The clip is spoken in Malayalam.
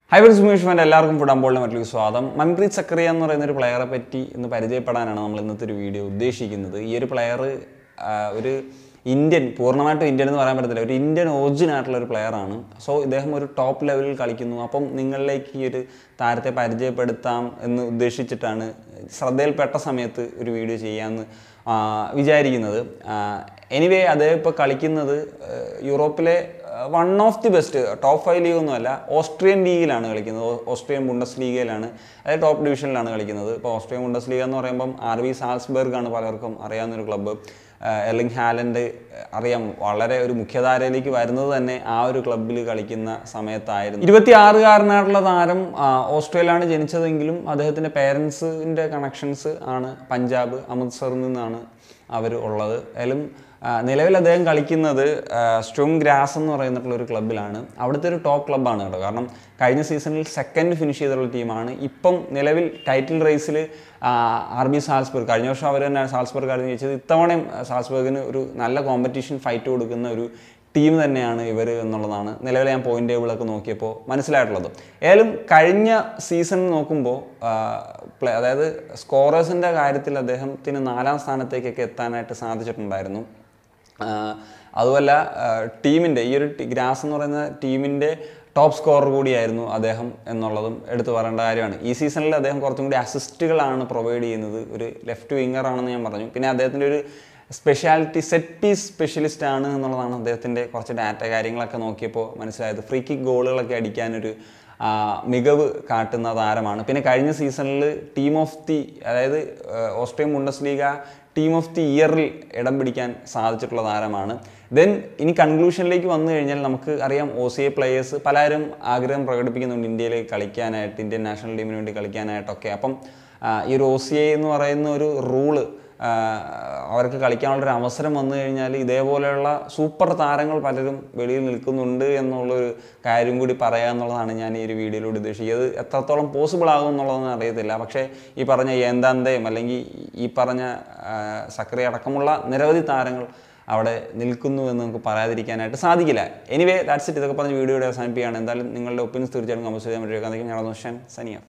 ഹൈ വെൽസ് മ്യൂഷ്മെൻ്റ് എല്ലാവർക്കും ഫുട്ബോളിന് മറ്റൊരു സ്വാഗതം മൻപ്രീത് സക്രിയ എന്ന് പറയുന്ന ഒരു പ്ലെയറെ പറ്റി ഇന്ന് പരിചയപ്പെടാനാണ് നമ്മൾ ഇന്നത്തെ ഒരു വീഡിയോ ഉദ്ദേശിക്കുന്നത് ഈ ഒരു പ്ലെയർ ഒരു ഇന്ത്യൻ പൂർണ്ണമായിട്ടും ഇന്ത്യൻ എന്ന് പറയാൻ പറ്റത്തില്ല ഒരു ഇന്ത്യൻ ഒറിജിൻ ആയിട്ടുള്ള ഒരു പ്ലെയറാണ് സോ ഇദ്ദേഹം ഒരു ടോപ്പ് ലെവലിൽ കളിക്കുന്നു അപ്പം നിങ്ങളിലേക്ക് ഈ ഒരു താരത്തെ പരിചയപ്പെടുത്താം എന്ന് ഉദ്ദേശിച്ചിട്ടാണ് ശ്രദ്ധയിൽപ്പെട്ട സമയത്ത് ഒരു വീഡിയോ ചെയ്യാമെന്ന് ആ, വിചാരിക്കുന്നത് എനിവേ അദ്ദേഹം ഇപ്പോൾ കളിക്കുന്നത് ആ, യൂറോപ്പിലെ one of the best top five league ഒന്നുമല്ല ഓസ്ട്രിയൻ ലീഗിലാണ് കളിക്കുന്നത് ഓ- ഓസ്ട്രിയൻ ബുണ്ടസ് ലീഗയിലാണ് അതായത് ടോപ്പ് ഡിവിഷനിലാണ് കളിക്കുന്നത് ഇപ്പോൾ ഓസ്ട്രിയൻ ബുണ്ടസ് ലീഗ് എന്ന് പറയുമ്പം ആർ ബി സാൽസ്ബർഗ് ആണ് പലർക്കും അറിയാവുന്നൊരു ക്ലബ്ബ് എർലിംഗ് ഹാലൻഡ് അറിയാം വളരെ ഒരു മുഖ്യധാരയിലേക്ക് വരുന്നത് തന്നെ ആ ഒരു ക്ലബ്ബിൽ കളിക്കുന്ന സമയത്തായിരുന്നു ഇരുപത്തി ആറുകാരനായിട്ടുള്ള താരം ആ, ഓസ്ട്രേലിയയിലാണ് ജനിച്ചതെങ്കിലും അദ്ദേഹത്തിൻ്റെ പേരൻസിൻ്റെ കണക്ഷൻസ് ആണ് പഞ്ചാബ് അമൃത്സറിൽ നിന്നാണ് അവർ ഉള്ളത് അതിലും ആ, നിലവിൽ അദ്ദേഹം കളിക്കുന്നത് സ്ട്രോങ് ഗ്രാസ് എന്ന് പറയുന്നിട്ടുള്ള ഒരു ക്ലബ്ബിലാണ് അവിടുത്തെ ഒരു ടോപ്പ് ക്ലബ്ബാണ് കേട്ടോ കാരണം കഴിഞ്ഞ സീസണിൽ സെക്കൻഡ് ഫിനിഷ് ചെയ്തിട്ടുള്ള ടീമാണ് ഇപ്പം നിലവിൽ ടൈറ്റിൽ റേസിൽ ആർ ബി സാൽസ്ബർഗ് കഴിഞ്ഞ വർഷം അവർ തന്നെ സാൽസ്ബർഗ് ആയിരുന്നു ജയിച്ചത് ഇത്തവണയും ആ, സാൽസ്ബർഗിന് ഒരു നല്ല കോമ്പറ്റീഷൻ ഫൈറ്റ് കൊടുക്കുന്ന ഒരു ടീം തന്നെയാണ് ഇവർ എന്നുള്ളതാണ് നിലവിൽ ഞാൻ പോയിന്റ് ടേബിളൊക്കെ നോക്കിയപ്പോൾ മനസ്സിലായിട്ടുള്ളത് ഏതായാലും കഴിഞ്ഞ സീസൺ നോക്കുമ്പോൾ ആ, പ്ലേ അതായത് സ്കോറേഴ്സിൻ്റെ കാര്യത്തിൽ അദ്ദേഹത്തിന് നാലാം സ്ഥാനത്തേക്കൊക്കെ എത്താനായിട്ട് സാധിച്ചിട്ടുണ്ടായിരുന്നു ആ, അതുമല്ല ടീമിൻ്റെ ഈ ഒരു ടി- ഗ്രാസ് എന്ന് പറയുന്ന ടീമിൻ്റെ ടോപ്പ് സ്കോറർ കൂടിയായിരുന്നു അദ്ദേഹം എന്നുള്ളതും എടുത്തു പറയേണ്ട കാര്യമാണ് ഈ സീസണിൽ അദ്ദേഹം കുറച്ചും കൂടി അസിസ്റ്റുകളാണ് പ്രൊവൈഡ് ചെയ്യുന്നത് ഒരു ലെഫ്റ്റ് വിങ്ങർ ആണെന്ന് ഞാൻ പറഞ്ഞു പിന്നെ അദ്ദേഹത്തിൻ്റെ ഒരു സ്പെഷ്യാലിറ്റി സെറ്റ് പീസ് സ്പെഷ്യലിസ്റ്റ് ആണ് എന്നുള്ളതാണ് അദ്ദേഹത്തിൻ്റെ കുറച്ച് ഡാറ്റ കാര്യങ്ങളൊക്കെ നോക്കിയപ്പോൾ മനസ്സിലായത് ഫ്രീ കിക്ക് ഗോളുകളൊക്കെ അടിക്കാനൊരു ആ, മികവ് കാട്ടുന്ന താരമാണ് പിന്നെ കഴിഞ്ഞ സീസണിൽ ടീം ഓഫ് ദി അതായത് ഏഹ്, Austrian Bundesliga team of the ഇയറിൽ ഇടം പിടിക്കാൻ സാധിച്ചിട്ടുള്ള താരമാണ് ദെൻ ഇനി കൺക്ലൂഷനിലേക്ക് വന്നു കഴിഞ്ഞാൽ നമുക്ക് അറിയാം ഒ സി എ പ്ലേയേഴ്സ് പലരും ആഗ്രഹം പ്രകടിപ്പിക്കുന്നുണ്ട് ഇന്ത്യയിലേക്ക് കളിക്കാനായിട്ട് ഇന്ത്യൻ നാഷണൽ ടീമിന് വേണ്ടി കളിക്കാനായിട്ടൊക്കെ അപ്പം ആ, ഈ ഒരു ഒ സി എ എന്ന് പറയുന്ന ഒരു റൂള് അവർക്ക് കളിക്കാനുള്ളൊരു അവസരം വന്നു കഴിഞ്ഞാൽ ഇതേപോലെയുള്ള സൂപ്പർ താരങ്ങൾ പലരും വെളിയിൽ നിൽക്കുന്നുണ്ട് എന്നുള്ളൊരു കാര്യം കൂടി പറയാന്നുള്ളതാണ് ഞാൻ ഈ ഒരു വീഡിയോയിലൂടെ ഉദ്ദേശിക്കുന്നത് എത്രത്തോളം പോസിബിൾ ആകും എന്നുള്ളതൊന്നും അറിയത്തില്ല പക്ഷേ ഈ പറഞ്ഞ ഏന്താന്തയും അല്ലെങ്കിൽ ഈ പറഞ്ഞ ആ, സക്രിയ അടക്കമുള്ള നിരവധി താരങ്ങൾ അവിടെ നിൽക്കുന്നു എന്ന് നമുക്ക് പറയാതിരിക്കാനായിട്ട് സാധിക്കില്ല എനിവേ ദാറ്റ്സ് ഇറ്റ് ഇതൊക്കെ പറഞ്ഞ വീഡിയോയുടെ അവസാനിപ്പിക്കുകയാണ് എന്തായാലും നിങ്ങളുടെ ഒപ്പീനിയൻസ് തീർച്ചയായിട്ടും കമൻസ് ചെയ്യാൻ പറ്റുക ഞാൻ സനിയ